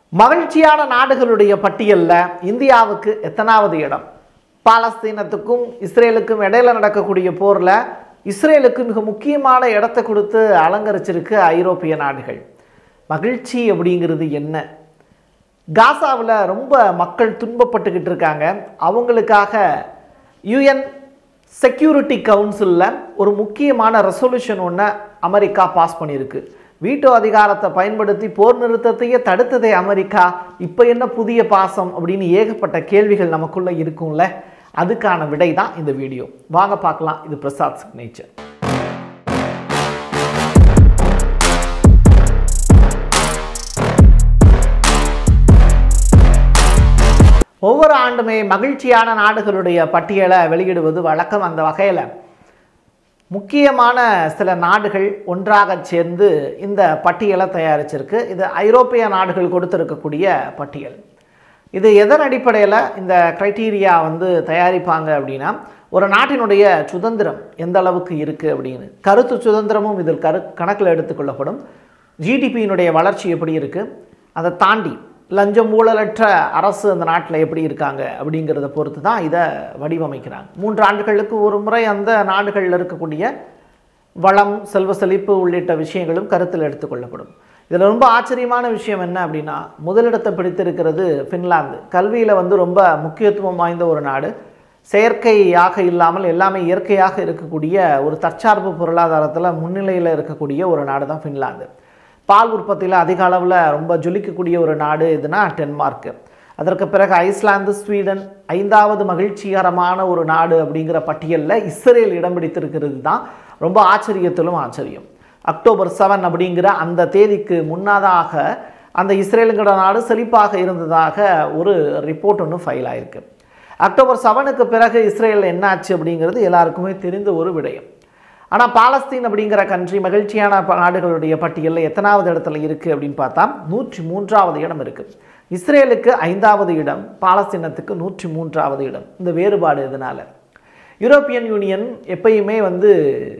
மகிழ்ச்சியான நாடுகளுடைய பட்டியலில் இந்தியாவுக்கு எத்தனாவது இடம் பாலஸ்தீனத்துக்கும் இஸ்ரேலுக்கும் இடையில நடக்கக்கூடிய போரில் இஸ்ரேலுக்கு மிக முக்கியமான இடத்தை கொடுத்து அலங்கரிச்சிருக்கு ஐரோப்பிய நாடுகள் மகிழ்ச்சி அப்படிங்கிறது என்ன காசாவில் ரொம்ப மக்கள் துன்பப்பட்டுக்கிட்டு இருக்காங்க அவங்களுக்காக யுஎன் செக்யூரிட்டி கவுன்சிலில் ஒரு முக்கியமான ரெசல்யூஷன் ஒன்று அமெரிக்கா பாஸ் பண்ணியிருக்கு வீட்டோ அதிகாரத்தை பயன்படுத்தி போர் நிறுத்தத்தையே தடுத்ததே அமெரிக்கா இப்போ என்ன புதிய பாசம் அப்படின்னு ஏகப்பட்ட கேள்விகள் நமக்குள்ளே இருக்கும்ல அதுக்கான விடை தான் இந்த வீடியோ வாங்க பார்க்கலாம் இது பிரசாத் சிக்னேச்சர் ஒவ்வொரு ஆண்டுமே மகிழ்ச்சியான நாடுகளுடைய பட்டியலை வெளியிடுவது வழக்கம் அந்த வகையில் முக்கியமான சில நாடுகள் ஒன்றாக சேர்ந்து இந்த பட்டியலை தயாரிச்சிருக்கு இது ஐரோப்பிய நாடுகள் கொடுத்திருக்கக்கூடிய பட்டியல் இது எதன் அடிப்படையில் இந்த க்ரைட்டீரியா வந்து தயாரிப்பாங்க அப்படின்னா ஒரு நாட்டினுடைய சுதந்திரம் எந்த அளவுக்கு இருக்குது அப்படின்னு கருத்து சுதந்திரமும் இதில் கரு கணக்கில் எடுத்துக்கொள்ளப்படும் ஜிடிபியினுடைய வளர்ச்சி எப்படி இருக்குது அதை தாண்டி லஞ்சம் ஊழலற்ற அரசு அந்த நாட்டில் எப்படி இருக்காங்க அப்படிங்கிறத பொறுத்து தான் இதை வடிவமைக்கிறாங்க மூன்று ஆண்டுகளுக்கு ஒரு முறை அந்த நாடுகளில் இருக்கக்கூடிய வளம் செல்வ செழிப்பு உள்ளிட்ட விஷயங்களும் கருத்தில் எடுத்துக்கொள்ளப்படும் இதில் ரொம்ப ஆச்சரியமான விஷயம் என்ன அப்படின்னா முதலிடத்தை பிடித்திருக்கிறது ஃபின்லாந்து கல்வியில் வந்து ரொம்ப முக்கியத்துவம் வாய்ந்த ஒரு நாடு செயற்கையாக இல்லாமல் எல்லாமே இயற்கையாக இருக்கக்கூடிய ஒரு தற்சார்பு பொருளாதாரத்தில் முன்னிலையில் இருக்கக்கூடிய ஒரு நாடு தான் ஃபின்லாந்து பால் உற்பத்தியில் அதிக அளவில் ரொம்ப ஜொலிக்கக்கூடிய ஒரு நாடு இதுனா டென்மார்க்கு அதற்கு பிறகு ஐஸ்லாந்து ஸ்வீடன் ஐந்தாவது மகிழ்ச்சிகரமான ஒரு நாடு அப்படிங்கிற பட்டியலில் இஸ்ரேல் இடம் பிடித்திருக்கிறது தான் ரொம்ப ஆச்சரியத்திலும் ஆச்சரியம் அக்டோபர் செவன் அப்படிங்கிற அந்த தேதிக்கு முன்னதாக அந்த இஸ்ரேலுங்கிற நாடு செழிப்பாக இருந்ததாக ஒரு ரிப்போர்ட் ஒன்று ஃபைல் ஆயிருக்கு அக்டோபர் செவனுக்கு பிறகு இஸ்ரேலில் என்ன ஆச்சு அப்படிங்கிறது எல்லாருக்குமே தெரிந்த ஒரு விடயம் ஆனால் பாலஸ்தீன் அப்படிங்கிற கண்ட்ரி மகிழ்ச்சியான ப- நாடுகளுடைய பட்டியலில் எத்தனாவது இடத்துல இருக்குது அப்படின்னு பார்த்தா நூற்றி மூன்றாவது இடம் இருக்குது இஸ்ரேலுக்கு ஐந்தாவது இடம் பாலஸ்தீனத்துக்கு நூற்றி மூன்றாவது இடம் இந்த வேறுபாடு இதனால் யூரோப்பியன் யூனியன் எப்பயுமே வந்து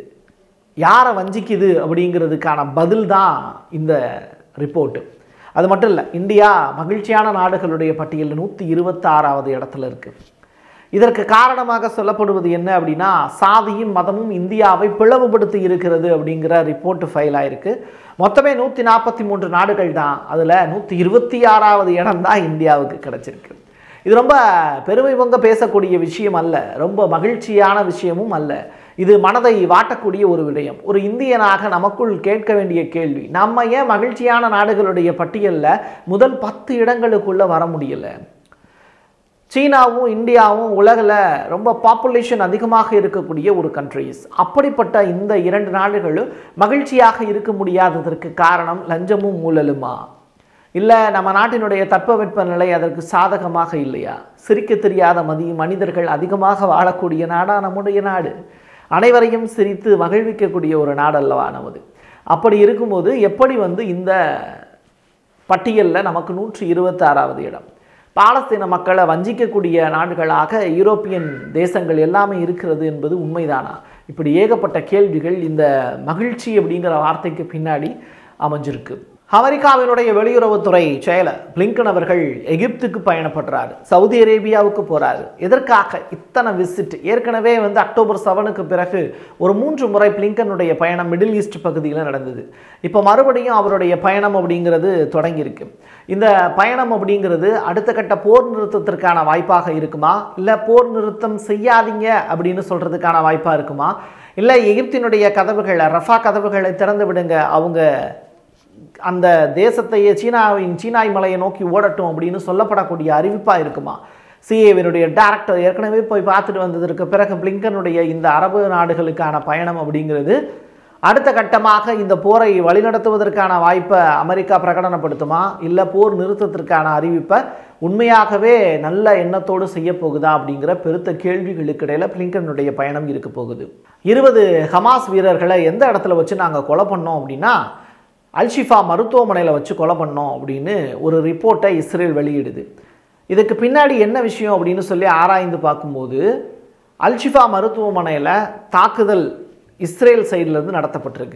யாரை வஞ்சிக்குது அப்படிங்கிறதுக்கான பதில் தான் இந்த ரிப்போர்ட்டு அது மட்டும் இல்லை இந்தியா மகிழ்ச்சியான நாடுகளுடைய பட்டியலில் நூற்றி இருபத்தாறாவது இடத்துல இருக்குது இதற்கு காரணமாக சொல்லப்படுவது என்ன அப்படின்னா சாதியும் மதமும் இந்தியாவை பிளவுபடுத்தி இருக்கிறது அப்படிங்கிற ரிப்போர்ட் ஃபைல் ஆயிருக்கு மொத்தமே நூற்றி நாற்பத்தி மூன்று நாடுகள் தான் அதில் நூற்றி இருபத்தி ஆறாவது இடம் தான் இந்தியாவுக்கு கிடச்சிருக்கு இது ரொம்ப பெருமை பொங்க பேசக்கூடிய விஷயம் அல்ல ரொம்ப மகிழ்ச்சியான விஷயமும் அல்ல இது மனதை வாட்டக்கூடிய ஒரு விடயம் ஒரு இந்தியனாக நமக்குள் கேட்க வேண்டிய கேள்வி நம்ம ஏன் மகிழ்ச்சியான நாடுகளுடைய பட்டியலில் முதல் பத்து இடங்களுக்குள்ளே வர முடியல சீனாவும் இந்தியாவும் உலகில் ரொம்ப பாப்புலேஷன் அதிகமாக இருக்கக்கூடிய ஒரு கண்ட்ரிஸ் அப்படிப்பட்ட இந்த இரண்டு நாடுகளும் மகிழ்ச்சியாக இருக்க முடியாததற்கு காரணம் லஞ்சமும் ஊழலுமா இல்லை நம்ம நாட்டினுடைய தட்பவெப்ப நிலை அதற்கு சாதகமாக இல்லையா சிரிக்க தெரியாத மதி மனிதர்கள் அதிகமாக வாழக்கூடிய நாடா நம்முடைய நாடு அனைவரையும் சிரித்து மகிழ்விக்கக்கூடிய ஒரு நாடல்லவா நமது அப்படி இருக்கும்போது எப்படி வந்து இந்த பட்டியலில் நமக்கு நூற்றி இருபத்தாறாவது இடம் பாலஸ்தீன மக்களை வஞ்சிக்கக்கூடிய நாடுகளாக யூரோப்பியன் தேசங்கள் எல்லாமே இருக்கிறது என்பது உண்மைதானா இப்படி ஏகப்பட்ட கேள்விகள் இந்த மகிழ்ச்சி அப்படிங்கிற வார்த்தைக்கு பின்னாடி அமைஞ்சிருக்கு அமெரிக்காவினுடைய வெளியுறவுத்துறை செயலர் பிளிங்கன் அவர்கள் எகிப்துக்கு பயணப்படுறாரு சவுதி அரேபியாவுக்கு போறாரு எதற்காக இத்தனை விசிட் ஏற்கனவே வந்து அக்டோபர் செவனுக்கு பிறகு ஒரு மூன்று முறை பிளிங்கனுடைய பயணம் மிடில் ஈஸ்ட் பகுதியில் நடந்தது இப்போ மறுபடியும் அவருடைய பயணம் அப்படிங்கிறது தொடங்கியிருக்கு இந்த பயணம் அப்படிங்கிறது அடுத்த கட்ட போர் நிறுத்தத்திற்கான வாய்ப்பாக இருக்குமா இல்லை போர் நிறுத்தம் செய்யாதீங்க அப்படின்னு சொல்றதுக்கான வாய்ப்பாக இருக்குமா இல்லை எகிப்தினுடைய கதவுகளை ரஃபா கதவுகளை திறந்து விடுங்க அவங்க அந்த தேசத்தையே சீனாவின் சீனாய் மலையை நோக்கி ஓடட்டும் அப்படின்னு சொல்லப்படக்கூடிய அறிவிப்பாக இருக்குமா சிஏவினுடைய டேரக்டர் ஏற்கனவே போய் பார்த்துட்டு வந்ததற்கு பிறகு பிளிங்கனுடைய இந்த அரபு நாடுகளுக்கான பயணம் அப்படிங்கிறது அடுத்த கட்டமாக இந்த போரை வழிநடத்துவதற்கான வாய்ப்பை அமெரிக்கா பிரகடனப்படுத்துமா இல்லை போர் நிறுத்தத்திற்கான அறிவிப்பை உண்மையாகவே நல்ல எண்ணத்தோடு செய்ய போகுதா அப்படிங்கிற பெருத்த கேள்விகளுக்கு இடையில பிளிங்கனுடைய பயணம் இருக்க போகுது இருபது ஹமாஸ் வீரர்களை எந்த இடத்துல வச்சு நாங்கள் கொலை பண்ணோம் அப்படின்னா அல்ஷிஃபா மருத்துவமனையில் வச்சு கொலை பண்ணோம் அப்படின்னு ஒரு ரிப்போர்ட்டை இஸ்ரேல் வெளியிடுது இதுக்கு பின்னாடி என்ன விஷயம் அப்படின்னு சொல்லி ஆராய்ந்து பார்க்கும்போது அல்ஷிஃபா மருத்துவமனையில் தாக்குதல் இஸ்ரேல் சைட்லேருந்து நடத்தப்பட்டிருக்கு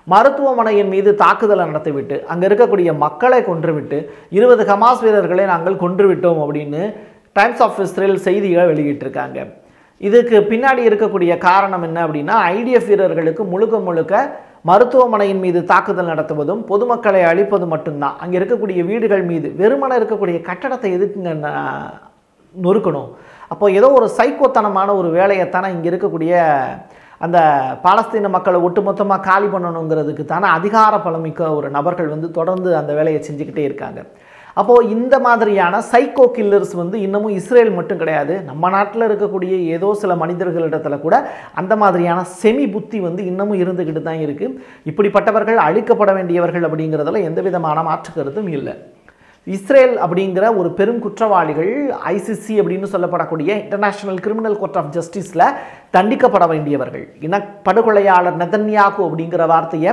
மருத்துவமனையின் மீது தாக்குதலை நடத்திவிட்டு அங்கே இருக்கக்கூடிய மக்களை கொன்றுவிட்டு இருபது ஹமாஸ் வீரர்களை நாங்கள் கொன்றுவிட்டோம் அப்படின்னு டைம்ஸ் ஆஃப் இஸ்ரேல் செய்திகளை வெளியிட்டிருக்காங்க இதுக்கு பின்னாடி இருக்கக்கூடிய காரணம் என்ன அப்படின்னா ஐடிஎஃப் வீரர்களுக்கு முழுக்க முழுக்க மருத்துவமனையின் மீது தாக்குதல் நடத்துவதும் பொதுமக்களை அழிப்பது மட்டும்தான் அங்கே இருக்கக்கூடிய வீடுகள் மீது வெறுமன இருக்கக்கூடிய கட்டடத்தை எதுக்குங்க ந- நொறுக்கணும் அப்போ ஏதோ ஒரு சைக்கோத்தனமான ஒரு வேலையைத்தானே இங்கே இருக்கக்கூடிய அந்த பாலஸ்தீன மக்களை ஒட்டுமொத்தமாக காலி பண்ணணுங்கிறதுக்கு தானே அதிகார பலமிக்க ஒரு நபர்கள் வந்து தொடர்ந்து அந்த வேலையை செஞ்சுக்கிட்டே இருக்காங்க அப்போது இந்த மாதிரியான சைக்கோ கில்லர்ஸ் வந்து இன்னமும் இஸ்ரேல் மட்டும் கிடையாது நம்ம நாட்டில் இருக்கக்கூடிய ஏதோ சில மனிதர்களிடத்துல கூட அந்த மாதிரியான செமி புத்தி வந்து இன்னமும் இருந்துக்கிட்டு தான் இருக்குது இப்படிப்பட்டவர்கள் அழிக்கப்பட வேண்டியவர்கள் அப்படிங்கிறதுல எந்த விதமான மாற்று கருத்தும் இல்லை இஸ்ரேல் அப்படிங்கிற ஒரு பெரும் குற்றவாளிகள் ஐசிசி அப்படின்னு சொல்லப்படக்கூடிய இன்டர்நேஷனல் கிரிமினல் கோர்ட் ஆஃப் ஜஸ்டிஸில் தண்டிக்கப்பட வேண்டியவர்கள் இனப்படுகொலையாளர் நெதன்யாகு அப்படிங்கிற வார்த்தையை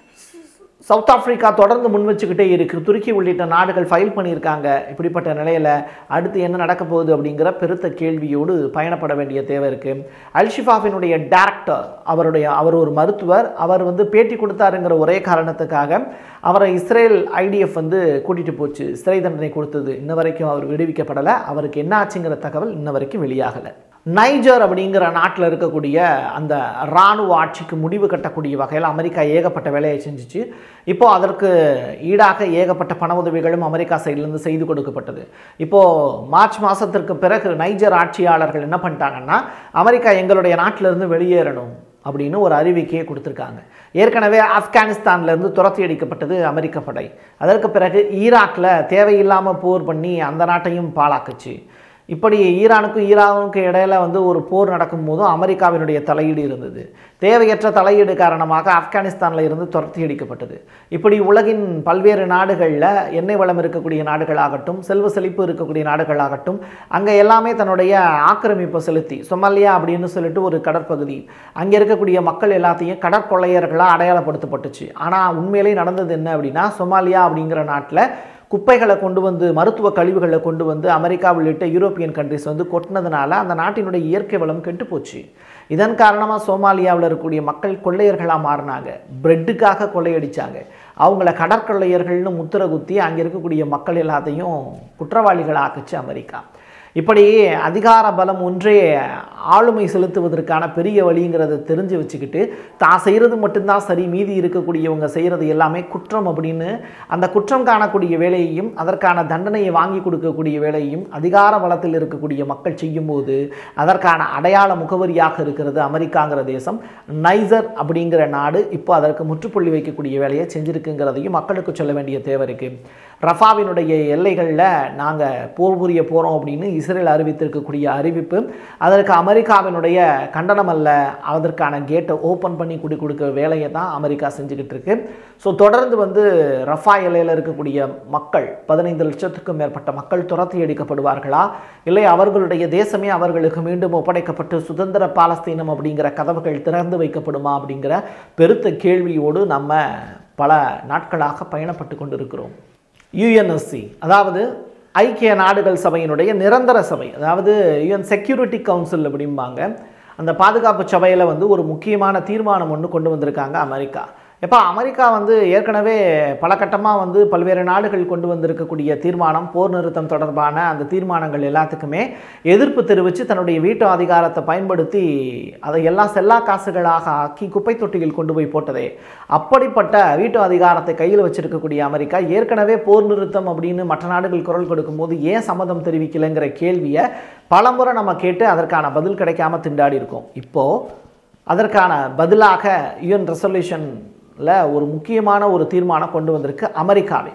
சவுத் ஆப்பிரிக்கா தொடர்ந்து முன் வச்சுக்கிட்டே இருக்கு துருக்கி உள்ளிட்ட நாடுகள் ஃபைல் பண்ணியிருக்காங்க இப்படிப்பட்ட நிலையில் அடுத்து என்ன நடக்க போகுது அப்படிங்கிற பெருத்த கேள்வியோடு பயணப்பட வேண்டிய தேவை இருக்கு அல்ஷிஃபாஃபினுடைய டேரக்டர் அவருடைய அவர் ஒரு மருத்துவர் அவர் வந்து பேட்டி கொடுத்தாருங்கிற ஒரே காரணத்துக்காக அவரை இஸ்ரேல் ஐடிஎஃப் வந்து கூட்டிட்டு போச்சு சிறை தண்டனை கொடுத்தது இன்ன வரைக்கும் அவர் விடுவிக்கப்படலை அவருக்கு என்ன ஆச்சுங்கிற தகவல் இன்ன வரைக்கும் வெளியாகலை நைஜர் அப்படிங்கிற நாட்டில் இருக்கக்கூடிய அந்த இராணுவ ஆட்சிக்கு முடிவு கட்டக்கூடிய வகையில் அமெரிக்கா ஏகப்பட்ட வேலையை செஞ்சுச்சு இப்போ அதற்கு ஈடாக ஏகப்பட்ட பண உதவிகளும் அமெரிக்கா சைட்லேருந்து செய்து கொடுக்கப்பட்டது இப்போது மார்ச் மாதத்திற்கு பிறகு நைஜர் ஆட்சியாளர்கள் என்ன பண்ணிட்டாங்கன்னா அமெரிக்கா எங்களுடைய நாட்டிலிருந்து வெளியேறணும் அப்படின்னு ஒரு அறிவிக்கையை கொடுத்துருக்காங்க ஏற்கனவே ஆப்கானிஸ்தான்லேருந்து துரத்தி அடிக்கப்பட்டது அமெரிக்க படை அதற்கு பிறகு ஈராக்கில் தேவையில்லாமல் போர் பண்ணி அந்த நாட்டையும் பாழாக்குச்சு இப்படி ஈரானுக்கும் ஈரானுக்கும் இடையில வந்து ஒரு போர் நடக்கும் போதும் அமெரிக்காவினுடைய தலையீடு இருந்தது தேவையற்ற தலையீடு காரணமாக ஆப்கானிஸ்தானில் இருந்து துரத்தி அடிக்கப்பட்டது இப்படி உலகின் பல்வேறு நாடுகளில் எண்ணெய் வளம் இருக்கக்கூடிய நாடுகளாகட்டும் செல்வ செழிப்பு இருக்கக்கூடிய நாடுகளாகட்டும் அங்கே எல்லாமே தன்னுடைய ஆக்கிரமிப்பை செலுத்தி சொமாலியா அப்படின்னு சொல்லிட்டு ஒரு கடற்பகுதி அங்கே இருக்கக்கூடிய மக்கள் எல்லாத்தையும் கடற்கொள்ளையர்களாக அடையாளப்படுத்தப்பட்டுச்சு ஆனால் உண்மையிலே நடந்தது என்ன அப்படின்னா சொமாலியா அப்படிங்கிற நாட்டில் குப்பைகளை கொண்டு வந்து மருத்துவ கழிவுகளை கொண்டு வந்து அமெரிக்கா உள்ளிட்ட யூரோப்பியன் கண்ட்ரிஸ் வந்து கொட்டினதுனால அந்த நாட்டினுடைய இயற்கை வளம் கெட்டு போச்சு இதன் காரணமாக சோமாலியாவில் இருக்கக்கூடிய மக்கள் கொள்ளையர்களாக மாறினாங்க பிரெட்டுக்காக கொள்ளையடிச்சாங்க அவங்கள கடற்கொள்ளையர்கள்னு முத்திர குத்தி அங்கே இருக்கக்கூடிய மக்கள் எல்லாத்தையும் குற்றவாளிகளாக்குச்சு அமெரிக்கா இப்படி அதிகார பலம் ஒன்றே ஆளுமை செலுத்துவதற்கான பெரிய வழிங்கிறத தெரிஞ்சு வச்சுக்கிட்டு தான் செய்கிறது மட்டும்தான் சரி மீதி இருக்கக்கூடியவங்க செய்கிறது எல்லாமே குற்றம் அப்படின்னு அந்த குற்றம் காணக்கூடிய வேலையையும் அதற்கான தண்டனையை வாங்கி கொடுக்கக்கூடிய வேலையையும் அதிகார பலத்தில் இருக்கக்கூடிய மக்கள் செய்யும்போது அதற்கான அடையாள முகவரியாக இருக்கிறது அமெரிக்காங்கிற தேசம் நைசர் அப்படிங்கிற நாடு இப்போ அதற்கு முற்றுப்புள்ளி வைக்கக்கூடிய வேலையை செஞ்சிருக்குங்கிறதையும் மக்களுக்கு சொல்ல வேண்டிய தேவை இருக்குது ரஃபாவினுடைய எல்லைகளில் நாங்கள் போர் புரிய போகிறோம் அப்படின்னு இஸ்ரேல் அறிவித்திருக்கக்கூடிய அறிவிப்பு அதற்கு அமெரிக்காவினுடைய கண்டனம் அல்ல அதற்கான கேட்டை ஓப்பன் பண்ணி குடி கொடுக்க வேலையை தான் அமெரிக்கா செஞ்சுக்கிட்டு இருக்கு ஸோ தொடர்ந்து வந்து ரஃபா எல்லையில் இருக்கக்கூடிய மக்கள் பதினைந்து லட்சத்துக்கும் மேற்பட்ட மக்கள் துரத்தி அடிக்கப்படுவார்களா இல்லை அவர்களுடைய தேசமே அவர்களுக்கு மீண்டும் ஒப்படைக்கப்பட்டு சுதந்திர பாலஸ்தீனம் அப்படிங்கிற கதவுகள் திறந்து வைக்கப்படுமா அப்படிங்கிற பெருத்த கேள்வியோடு நம்ம பல நாட்களாக பயணப்பட்டு கொண்டிருக்கிறோம் யுஎன்எஸ்சி அதாவது ஐக்கிய நாடுகள் சபையினுடைய நிரந்தர சபை அதாவது யுஎன் செக்யூரிட்டி கவுன்சில் அப்படிம்பாங்க அந்த பாதுகாப்பு சபையில் வந்து ஒரு முக்கியமான தீர்மானம் ஒன்று கொண்டு வந்திருக்காங்க அமெரிக்கா எப்போ அமெரிக்கா வந்து ஏற்கனவே பல கட்டமாக வந்து பல்வேறு நாடுகள் கொண்டு வந்திருக்கக்கூடிய தீர்மானம் போர் நிறுத்தம் தொடர்பான அந்த தீர்மானங்கள் எல்லாத்துக்குமே எதிர்ப்பு தெரிவித்து தன்னுடைய வீட்டு அதிகாரத்தை பயன்படுத்தி அதை எல்லாம் செல்லா காசுகளாக ஆக்கி குப்பை தொட்டியில் கொண்டு போய் போட்டதே அப்படிப்பட்ட வீட்டு அதிகாரத்தை கையில் வச்சிருக்கக்கூடிய அமெரிக்கா ஏற்கனவே போர் நிறுத்தம் அப்படின்னு மற்ற நாடுகள் குரல் கொடுக்கும்போது ஏன் சம்மதம் தெரிவிக்கலைங்கிற கேள்வியை பலமுறை நம்ம கேட்டு அதற்கான பதில் கிடைக்காம திண்டாடி இருக்கோம் இப்போது அதற்கான பதிலாக யுஎன் ரெசல்யூஷனில் ஒரு முக்கியமான ஒரு தீர்மானம் கொண்டு வந்திருக்கு அமெரிக்காவே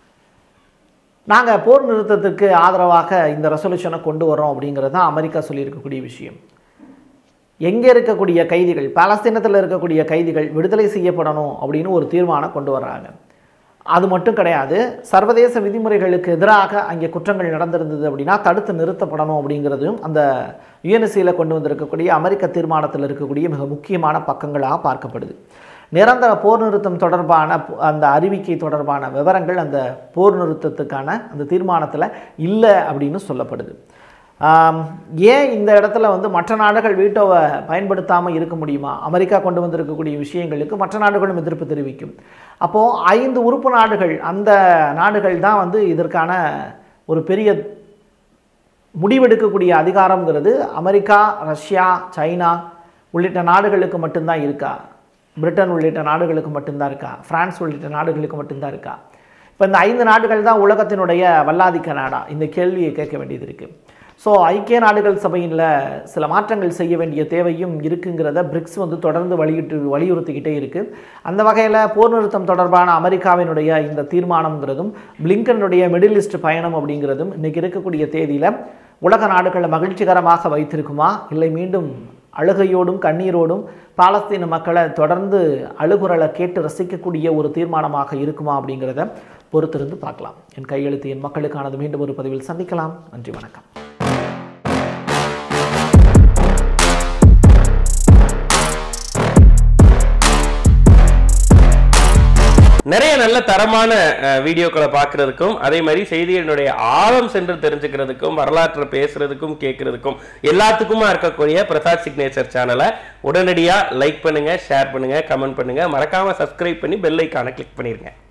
நாங்கள் போர் நிறுத்தத்துக்கு ஆதரவாக இந்த ரெசல்யூஷனை கொண்டு வரோம் அப்படிங்கிறது தான் அமெரிக்கா சொல்லியிருக்கக்கூடிய விஷயம் எங்கே இருக்கக்கூடிய கைதிகள் பாலஸ்தீனத்தில் இருக்கக்கூடிய கைதிகள் விடுதலை செய்யப்படணும் அப்படின்னு ஒரு தீர்மானம் கொண்டு வர்றாங்க அது மட்டும் கிடையாது சர்வதேச விதிமுறைகளுக்கு எதிராக அங்கே குற்றங்கள் நடந்திருந்தது அப்படின்னா தடுத்து நிறுத்தப்படணும் அப்படிங்கிறதும் அந்த யுஎன்எஸ்சியில் கொண்டு வந்திருக்கக்கூடிய அமெரிக்க தீர்மானத்தில் இருக்கக்கூடிய மிக முக்கியமான பக்கங்களாக பார்க்கப்படுது நிரந்தர போர் நிறுத்தம் தொடர்பான ப- அந்த அறிவிக்கை தொடர்பான விவரங்கள் அந்த போர் நிறுத்தத்துக்கான அந்த தீர்மானத்தில் இல்லை அப்படின்னு சொல்லப்படுது ஆம், ஏன் இந்த இடத்துல வந்து மற்ற நாடுகள் வீட்டோவை பயன்படுத்தாமல் இருக்க முடியுமா அமெரிக்கா கொண்டு வந்திருக்கக்கூடிய விஷயங்களுக்கு மற்ற நாடுகளும் எதிர்ப்பு தெரிவிக்கும் அப்போது ஐந்து உறுப்பு நாடுகள் அந்த நாடுகள் தான் வந்து இதற்கான ஒரு பெரிய முடிவெடுக்கக்கூடிய அதிகாரம்ங்கிறது அமெரிக்கா ரஷ்யா சைனா உள்ளிட்ட நாடுகளுக்கு மட்டும்தான் இருக்கா பிரிட்டன் உள்ளிட்ட நாடுகளுக்கு மட்டும்தான் இருக்கா பிரான்ஸ் உள்ளிட்ட நாடுகளுக்கு மட்டும்தான் இருக்கா இப்போ இந்த ஐந்து நாடுகள் தான் உலகத்தினுடைய வல்லாதிக்க நாடா இந்த கேள்வியை கேட்க வேண்டியது இருக்குது ஸோ ஐக்கிய நாடுகள் சபையில் சில மாற்றங்கள் செய்ய வேண்டிய தேவையும் இருக்குங்கிறத பிரிக்ஸ் வந்து தொடர்ந்து வலியுற்று வலியுறுத்திக்கிட்டே இருக்குது அந்த வகையில் போர் நிறுத்தம் தொடர்பான அமெரிக்காவினுடைய இந்த தீர்மானம்ங்கிறதும் பிளிங்கனுடைய மிடில் ஈஸ்ட் பயணம் அப்படிங்கிறதும் இன்றைக்கி இருக்கக்கூடிய தேதியில் உலக நாடுகளை மகிழ்ச்சிகரமாக வைத்திருக்குமா இல்லை மீண்டும் அழுகையோடும் கண்ணீரோடும் பாலஸ்தீன மக்களை தொடர்ந்து அழுகுரலை கேட்டு ரசிக்கக்கூடிய ஒரு தீர்மானமாக இருக்குமா அப்படிங்கிறத பொறுத்திருந்து பார்க்கலாம் என் கையெழுத்து என் மக்களுக்கானது மீண்டும் ஒரு பதிவில் சந்திக்கலாம் நன்றி வணக்கம் நிறைய நல்ல தரமான அஹ், வீடியோக்களை பார்க்கறதுக்கும் அதே மாதிரி செய்திகளினுடைய ஆழம் சென்று தெரிஞ்சுக்கிறதுக்கும் வரலாற்றை பேசுறதுக்கும் கேட்கறதுக்கும் எல்லாத்துக்குமா இருக்கக்கூடிய பிரசாத் சிக்னேச்சர் சேனலை உடனடியாக லைக் பண்ணுங்க ஷேர் பண்ணுங்க கமெண்ட் பண்ணுங்க மறக்காம சப்ஸ்கிரைப் பண்ணி பெல் ஐக்கானை கிளிக் பண்ணிருங்க